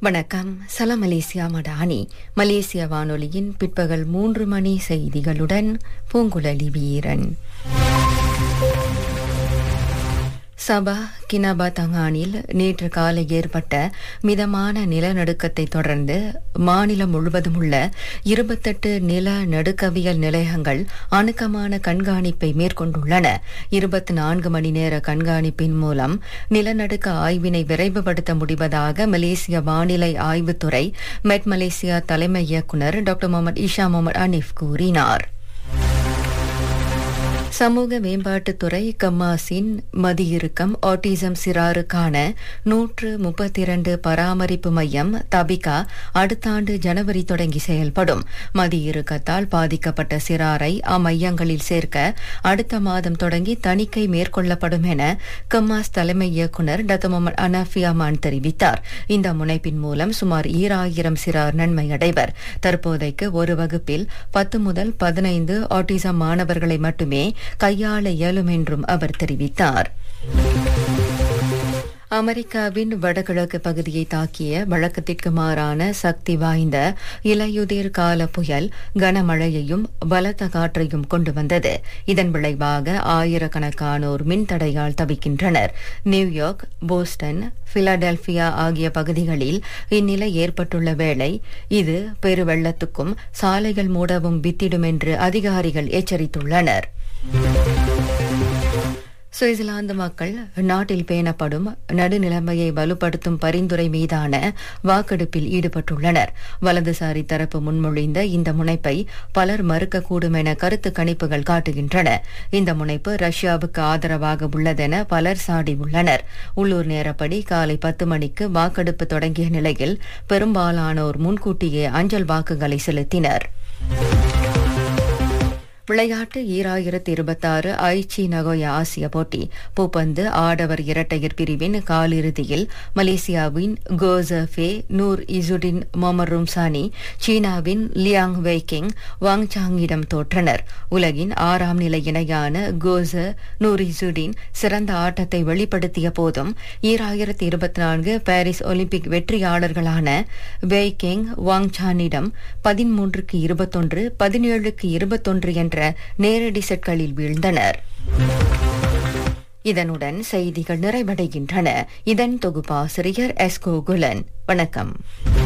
வணக்கம் சலாம் மலேசியா மடானி மலேசிய வானொலியின் பிற்பகல் மூன்று மணி செய்திகளுடன் பூங்குழலி வீரன் சபா கினபா தங்கானில் நேற்று காலை ஏற்பட்ட மிதமான நிலநடுக்கத்தை தொடர்ந்து மாநிலம் முழுவதும் உள்ள இருபத்தெட்டு நிலநடுக்கவியல் நிலையங்கள் அணுக்கமான கண்காணிப்பை மேற்கொண்டுள்ளன இருபத்தி நான்கு மணி நேர கண்காணிப்பின் மூலம் நிலநடுக்க ஆய்வினை விரைவுபடுத்த முடிவதாக மலேசிய வானிலை ஆய்வுத்துறை மெட் மலேசியா தலைமை இயக்குநர் doctor Muhammad Isha Muhammad Anif கூறினார் சமூக மேம்பாட்டுத்துறை கம்மாசின் மதியிறுக்கம் ஆட்டிசம் சிறாருக்கான நூற்று முப்பத்தி இரண்டு பராமரிப்பு மையம் தபிகா அடுத்த ஆண்டு ஜனவரி தொடங்கி செயல்படும் மதியிறுக்கத்தால் பாதிக்கப்பட்ட சிறாரை அம்மையங்களில் சேர்க்க அடுத்த மாதம் தொடங்கி தணிக்கை மேற்கொள்ளப்படும் என கம்மாஸ் தலைமை இயக்குநர் டத்து முகமது அனாஃபியாமான் தெரிவித்தார் இந்த முனைப்பின் மூலம் சுமார் ஈராயிரம் சிறார் நன்மை அடைவர் தற்போதைக்கு ஒரு வகுப்பில் பத்து முதல் பதினைந்து ஆட்டிசம் மாணவர்களை மட்டுமே கையாள இயலும் என்றும் அவர் தெரிவித்தார் அமெரிக்காவின் வடகிழக்கு பகுதியை தாக்கிய வழக்கத்திற்கு மாறான சக்தி வாய்ந்த இலையுதிர் கால புயல் கனமழையையும் பலத்த காற்றையும் கொண்டு வந்தது இதன் விளைவாக ஆயிரக்கணக்கானோர் மின்தடையால் தவிக்கின்றனர் நியூயார்க் போஸ்டன் பிலடெல்பியா ஆகிய பகுதிகளில் இந்நிலை ஏற்பட்டுள்ள வேளை இது பெருவெள்ளத்துக்கும் சாலைகள் மூடவும் வித்திடும் என்று அதிகாரிகள் எச்சரித்துள்ளனர் சுவிட்சர்லாந்து மக்கள் நாட்டில் பேணப்படும் நடுநிலைமையை வலுப்படுத்தும் பரிந்துரை மீதான வாக்கெடுப்பில் ஈடுபட்டுள்ளனர் வலதுசாரி தரப்பு முன்மொழிந்த இந்த முனைப்பை பலர் மறுக்கக்கூடும் என கருத்து கணிப்புகள் காட்டுகின்றன இந்த முனைப்பு ரஷ்யாவுக்கு ஆதரவாக உள்ளதென பலர் சாடியுள்ளனர் உள்ளூர் நேரப்படி காலை பத்து மணிக்கு வாக்கெடுப்பு தொடங்கிய நிலையில் பெரும்பாலானோர் முன்கூட்டியே அஞ்சல் வாக்குகளை செலுத்தினர் விளையாட்டு ஈராயிரத்தி இருபத்தாறு ஐச்சி நகோயா ஆசிய போட்டி பூப்பந்து ஆடவர் இரட்டையர் பிரிவின் காலிறுதியில் மலேசியாவின் கோசஃபே நூர் இசுடின் மொமர் ரும்சானி சீனாவின் லியாங் வெய்கிங் வாங் சாங்கிடம் தோற்றனர் உலகின் ஆறாம் நிலை இணையான கோச நூர் இசுடின் சிறந்த ஆட்டத்தை வெளிப்படுத்திய போதும் ஈராயிரத்தி இருபத்தி நான்கு பாரிஸ் ஒலிம்பிக் வெற்றியாளர்களான வெய்கிங் வாங் சானிடம் பதிமூன்றுக்கு இருபத்தொன்று பதினேழுக்கு இருபத்தொன்று என்ற என்ற நேரடி செட்களில் வீழ்ந்தனர் இதனுடன் செய்திகள் நிறைவடைகின்றன இதன் தொகுப்பாசிரியர் எஸ்கோ குலன் வணக்கம்